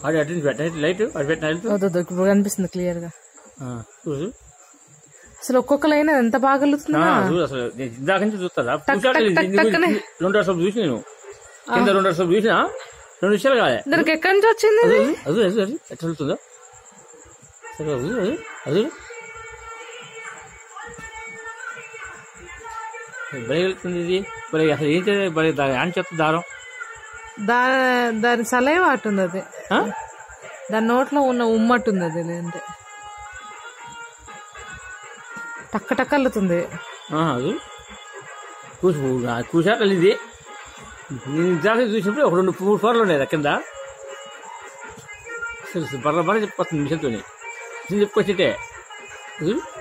అది అటు నుంచి పెట్ట లైట్ అటు పెట్టిన లైట్ వద్దు ఇప్పుడు కనిపిస్తుంది క్లియర్ గా చూసు అసలు ఒక్కొక్క లైన్ ఎంత బాగా ఆ, వెళ్తుందా చూడు అసలు నేను ఇందాక నుంచి చూస్తా టక్ టక్ టక్కనే. రెండు అసలు చూసి నేను కింద రెండు అసలు చూసినా రెండు విషయాలు కాలే దానికి ఎక్కడి నుంచి వచ్చింది ఇది? అది అది అది ఎట్లా వెళ్తుందో సరే అది అది అది బలి వెళ్తుంది ఇది బలి అసలు ఏంటి బలి దాని అని చెప్తుంది దారం దా దాని సలై వాటుంది అది ఆ? దాని నోట్లో ఉన్న ఉమ్మట్టుంది అది లేదంటే టక్క టక్క వెళ్తుంది ఆ, అది కూసి కూసాక ఇది నేను ఇందాక చూసినప్పుడు ఒక రెండు మూడు ఫోర్లు ఉన్నాయి కింద అసలు బర్ర బర్ర చెప్పొస్తుంది మిషన్తో నేను చెప్పుకొచ్చిటే